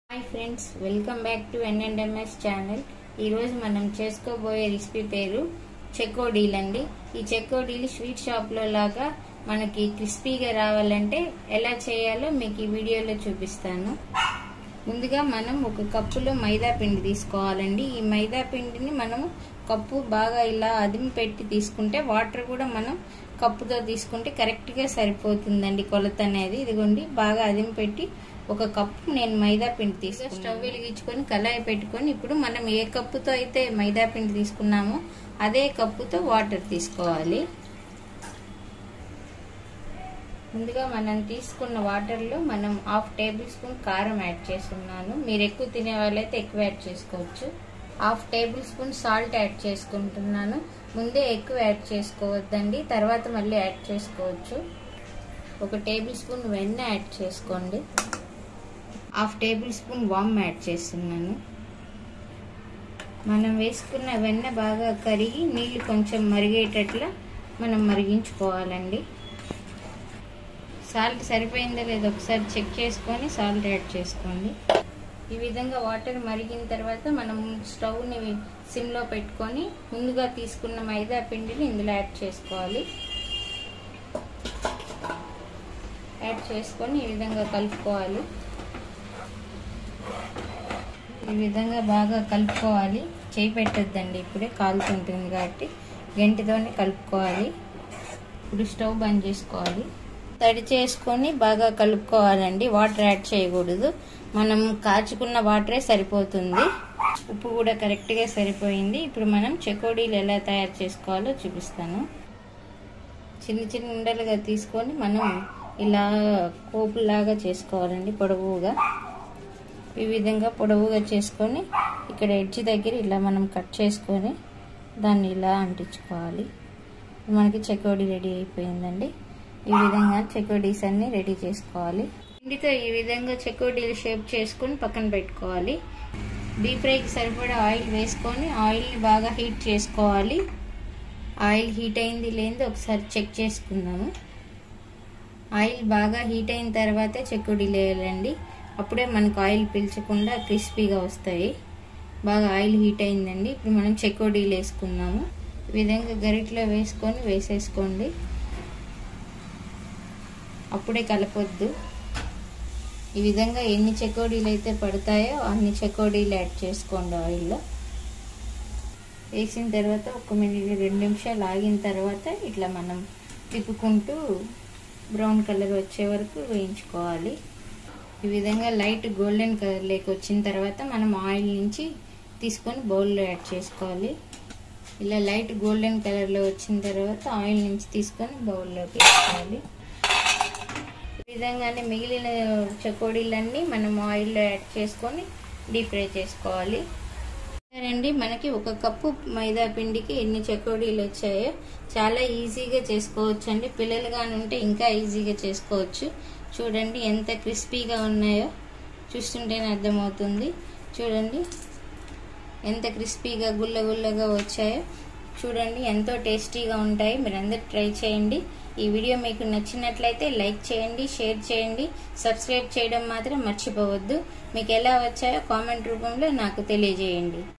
hi friends welcome back to ఎన్ఎండ్ఎంఎస్ channel ఈరోజు మనం చేసుకోబోయే రెసిపీ పేరు చెకోడీలు అండి ఈ చెకోడీలు స్వీట్ షాప్లో లాగా మనకి క్రిస్పీగా రావాలంటే ఎలా చేయాలో మీకు ఈ వీడియోలో చూపిస్తాను ముందుగా మనం ఒక కప్పులో మైదా పిండి తీసుకోవాలండి ఈ మైదా పిండిని మనం కప్పు బాగా ఇలా అదిమి పెట్టి తీసుకుంటే వాటర్ కూడా మనం కప్పుతో తీసుకుంటే కరెక్ట్గా సరిపోతుందండి కొలత అనేది ఇదిగోండి బాగా అదిమి పెట్టి ఒక కప్పు నేను మైదా పిండి తీసుకుని స్టవ్ వెలిగించుకొని కళాయి పెట్టుకొని ఇప్పుడు మనం ఏ కప్పుతో అయితే మైదా పిండి తీసుకున్నామో అదే కప్పుతో వాటర్ తీసుకోవాలి ముందుగా మనం తీసుకున్న వాటర్లో మనం హాఫ్ టేబుల్ స్పూన్ కారం యాడ్ చేస్తున్నాను మీరు ఎక్కువ తినే వాళ్ళైతే ఎక్కువ యాడ్ చేసుకోవచ్చు half tablespoon salt add చేసుకుంటున్నాను ముందే ఎక్కువ యాడ్ చేసుకోవద్దండి తర్వాత మళ్ళీ యాడ్ చేసుకోవచ్చు ఒక టేబుల్ స్పూన్ వెన్న యాడ్ చేసుకోండి హాఫ్ టేబుల్ స్పూన్ వామ్ యాడ్ చేస్తున్నాను మనం వేసుకున్న వెన్న బాగా కరిగి నీళ్ళు కొంచెం మరిగేటట్లా మనం మరిగించుకోవాలండి సాల్ట్ సరిపోయిందో లేదో ఒకసారి చెక్ చేసుకొని సాల్ట్ యాడ్ చేసుకోండి ఈ విధంగా వాటర్ మరిగిన తర్వాత మనం స్టవ్ని సిమ్లో పెట్టుకొని ముందుగా తీసుకున్న మైదా పిండిని ఇందులో యాడ్ చేసుకోవాలి యాడ్ చేసుకొని ఈ విధంగా కలుపుకోవాలి ఈ విధంగా బాగా కలుపుకోవాలి చేయి పెట్టద్దండి ఇప్పుడే కాలుతుంటుంది కాబట్టి గంటితోనే కలుపుకోవాలి ఇప్పుడు స్టవ్ బంద్ చేసుకోవాలి తడి చేసుకొని బాగా కలుపుకోవాలండి వాటర్ యాడ్ చేయకూడదు మనం కాచుకున్న వాటరే సరిపోతుంది ఉప్పు కూడా కరెక్ట్గా సరిపోయింది ఇప్పుడు మనం చెకోడీలు ఎలా తయారు చేసుకోవాలో చూపిస్తాను చిన్న చిన్న ఉండలుగా తీసుకొని మనం ఇలా కోపులాగా చేసుకోవాలండి పొడవుగా ఈ విధంగా పొడవుగా చేసుకొని ఇక్కడ ఎడ్జ్ దగ్గర ఇలా మనం కట్ చేసుకొని దాన్ని ఇలా అంటించుకోవాలి మనకి చెకోడీ రెడీ అయిపోయిందండి ఈ విధంగా చెకోడీస్ అన్ని రెడీ చేసుకోవాలి పిండితో ఈ విధంగా చెకోడీలు షేప్ చేసుకొని పక్కన పెట్టుకోవాలి డీప్ ఫ్రైకి సరిపడా ఆయిల్ వేసుకొని ఆయిల్ని బాగా హీట్ చేసుకోవాలి ఆయిల్ హీట్ అయింది లేనిది ఒకసారి చెక్ చేసుకుందాము ఆయిల్ బాగా హీట్ అయిన తర్వాతే చెకోడీలు వేయాలండి అప్పుడే మనకు ఆయిల్ పీల్చకుండా క్రిస్పీగా వస్తాయి బాగా ఆయిల్ హీట్ అయిందండి ఇప్పుడు మనం చెకోడీలు వేసుకుందాము ఈ విధంగా గరిట్లో వేసుకొని వేసేసుకోండి అప్పుడే కలపొద్దు ఈ విధంగా ఎన్ని చెకోడీలు అయితే పడతాయో అన్ని చెకోడీలు యాడ్ చేసుకోండి ఆయిల్లో వేసిన తర్వాత ఒక మినిట్ రెండు నిమిషాలు ఆగిన తర్వాత ఇట్లా మనం తిప్పుకుంటూ బ్రౌన్ కలర్ వచ్చే వరకు వేయించుకోవాలి ఈ విధంగా లైట్ గోల్డెన్ కలర్ లేక వచ్చిన తర్వాత మనం ఆయిల్ నుంచి తీసుకొని బౌల్లో యాడ్ చేసుకోవాలి ఇలా లైట్ గోల్డెన్ కలర్లో వచ్చిన తర్వాత ఆయిల్ నుంచి తీసుకొని బౌల్లోకి వేసుకోవాలి ఈ విధంగానే మిగిలిన చకోడీలన్నీ మనం ఆయిల్లో యాడ్ చేసుకొని డీప్ ఫ్రై చేసుకోవాలి రండి మనకి ఒక కప్పు మైదా పిండికి ఎన్ని చకోడీలు వచ్చాయో చాలా ఈజీగా చేసుకోవచ్చు అండి పిల్లలు కానీ ఉంటే ఇంకా ఈజీగా చేసుకోవచ్చు చూడండి ఎంత క్రిస్పీగా ఉన్నాయో చూస్తుంటేనే అర్థమవుతుంది చూడండి ఎంత క్రిస్పీగా గుల్ల గుల్లగా వచ్చాయో చూడండి ఎంతో టేస్టీగా ఉంటాయి మీరు అందరు ట్రై చేయండి ఈ వీడియో మీకు నచ్చినట్లయితే లైక్ చేయండి షేర్ చేయండి సబ్స్క్రైబ్ చేయడం మాత్రం మర్చిపోవద్దు మీకు ఎలా వచ్చాయో కామెంట్ రూపంలో నాకు తెలియజేయండి